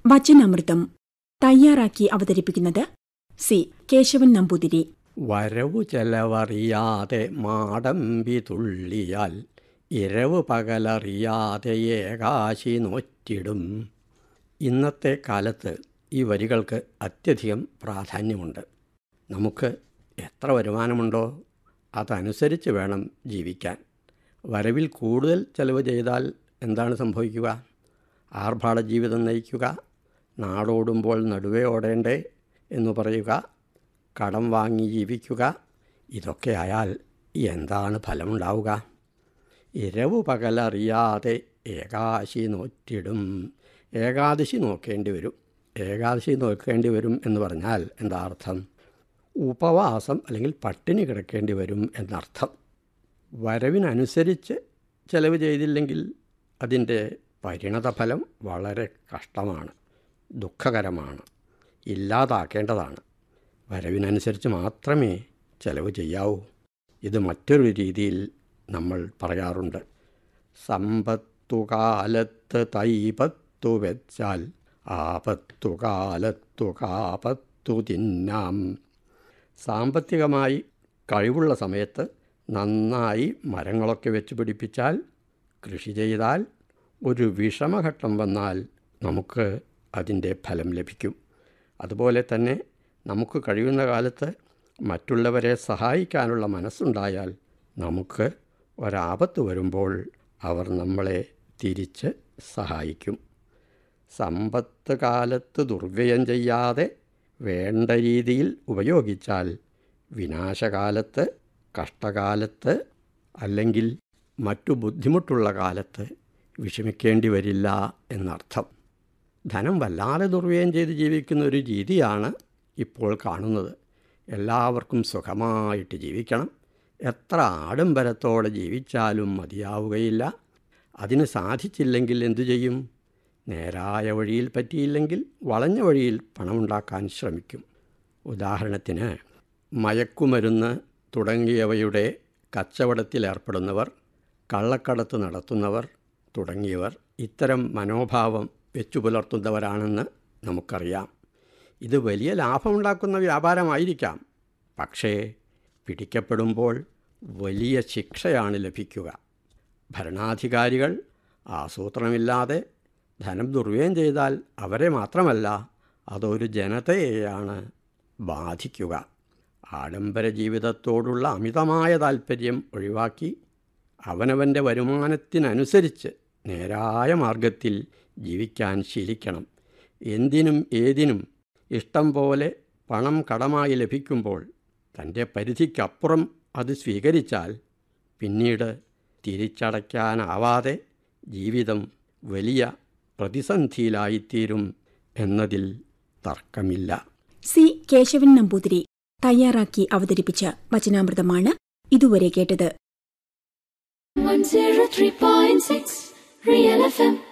വചനാമൃതം തയ്യാറാക്കി അവതരിപ്പിക്കുന്നത് സി കേശവൻ നമ്പൂതിരി വരവു ചെലവറിയാതെ മാടമ്പി തുള്ളിയാൽ ഇരവ് പകലറിയാതെ ഏകാശി നോറ്റിടും ഇന്നത്തെ കാലത്ത് ഈ വരികൾക്ക് അത്യധികം പ്രാധാന്യമുണ്ട് നമുക്ക് എത്ര വരുമാനമുണ്ടോ അതനുസരിച്ച് വേണം ജീവിക്കാൻ വരവിൽ കൂടുതൽ ചെലവ് ചെയ്താൽ എന്താണ് സംഭവിക്കുക ആർഭാട ജീവിതം നയിക്കുക നാടോടുമ്പോൾ നടുവേ ഓടേണ്ടേ എന്ന് പറയുക കടം വാങ്ങി ജീവിക്കുക ഇതൊക്കെ ആയാൽ എന്താണ് ഫലമുണ്ടാവുക ഇരവു പകലറിയാതെ ഏകാശി നോറ്റിടും ഏകാദശി നോക്കേണ്ടി വരും ഏകാദശി നോക്കേണ്ടി വരും എന്ന് പറഞ്ഞാൽ എന്താ അർത്ഥം ഉപവാസം അല്ലെങ്കിൽ പട്ടിണി കിടക്കേണ്ടി വരും എന്നർത്ഥം വരവിനനുസരിച്ച് ചെലവ് ചെയ്തില്ലെങ്കിൽ അതിൻ്റെ പരിണതഫലം വളരെ കഷ്ടമാണ് ദുഃഖകരമാണ് ഇല്ലാതാക്കേണ്ടതാണ് വരവിനനുസരിച്ച് മാത്രമേ ചെലവ് ചെയ്യാവൂ ഇത് മറ്റൊരു രീതിയിൽ നമ്മൾ പറയാറുണ്ട് സമ്പത്തുകാലത്ത് തൈപത്തു വെച്ചാൽ ആപത്തുകാലത്തു കാപത്തു തിന്നാം സാമ്പത്തികമായി കഴിവുള്ള സമയത്ത് നന്നായി മരങ്ങളൊക്കെ വെച്ച് പിടിപ്പിച്ചാൽ കൃഷി ചെയ്താൽ ഒരു വിഷമഘട്ടം വന്നാൽ നമുക്ക് അതിൻ്റെ ഫലം ലഭിക്കും അതുപോലെ തന്നെ നമുക്ക് കഴിയുന്ന കാലത്ത് മറ്റുള്ളവരെ സഹായിക്കാനുള്ള മനസ്സുണ്ടായാൽ നമുക്ക് ഒരാപത്ത് വരുമ്പോൾ അവർ നമ്മളെ തിരിച്ച് സഹായിക്കും സമ്പത്ത് കാലത്ത് ദുർവ്യയം ചെയ്യാതെ വേണ്ട രീതിയിൽ ഉപയോഗിച്ചാൽ വിനാശകാലത്ത് കഷ്ടകാലത്ത് അല്ലെങ്കിൽ മറ്റു ബുദ്ധിമുട്ടുള്ള കാലത്ത് വിഷമിക്കേണ്ടി വരില്ല എന്നർത്ഥം ധനം വല്ലാതെ ദുർവ്യയം ചെയ്ത് ജീവിക്കുന്ന ഒരു രീതിയാണ് ഇപ്പോൾ കാണുന്നത് എല്ലാവർക്കും സുഖമായിട്ട് ജീവിക്കണം എത്ര ആഡംബരത്തോടെ ജീവിച്ചാലും മതിയാവുകയില്ല അതിന് സാധിച്ചില്ലെങ്കിൽ എന്തു ചെയ്യും നേരായ വഴിയിൽ പറ്റിയില്ലെങ്കിൽ വളഞ്ഞ വഴിയിൽ പണമുണ്ടാക്കാൻ ശ്രമിക്കും ഉദാഹരണത്തിന് മയക്കുമരുന്ന് തുടങ്ങിയവയുടെ കച്ചവടത്തിലേർപ്പെടുന്നവർ കള്ളക്കടത്ത് നടത്തുന്നവർ തുടങ്ങിയവർ ഇത്തരം മനോഭാവം വെച്ചു പുലർത്തുന്നവരാണെന്ന് നമുക്കറിയാം ഇത് വലിയ ലാഭമുണ്ടാക്കുന്ന വ്യാപാരമായിരിക്കാം പക്ഷേ പിടിക്കപ്പെടുമ്പോൾ വലിയ ശിക്ഷയാണ് ലഭിക്കുക ഭരണാധികാരികൾ ആസൂത്രണമില്ലാതെ ധനം ദുർവ്യയം ചെയ്താൽ അവരെ മാത്രമല്ല അതൊരു ജനതയെയാണ് ബാധിക്കുക ആഡംബര ജീവിതത്തോടുള്ള അമിതമായ താൽപ്പര്യം ഒഴിവാക്കി അവനവൻ്റെ വരുമാനത്തിനനുസരിച്ച് നേരായ മാർഗത്തിൽ ജീവിക്കാൻ ശീലിക്കണം എന്തിനും ഏതിനും ഇഷ്ടം പോലെ പണം കടമായി ലഭിക്കുമ്പോൾ തൻ്റെ പരിധിക്കപ്പുറം അത് സ്വീകരിച്ചാൽ പിന്നീട് തിരിച്ചടയ്ക്കാനാവാതെ ജീവിതം വലിയ പ്രതിസന്ധിയിലായിത്തീരും എന്നതിൽ തർക്കമില്ല സി കേശവൻ നമ്പൂതിരി തയ്യാറാക്കി അവതരിപ്പിച്ച വചനാമൃതമാണ് ഇതുവരെ കേട്ടത് 103.6 Real FM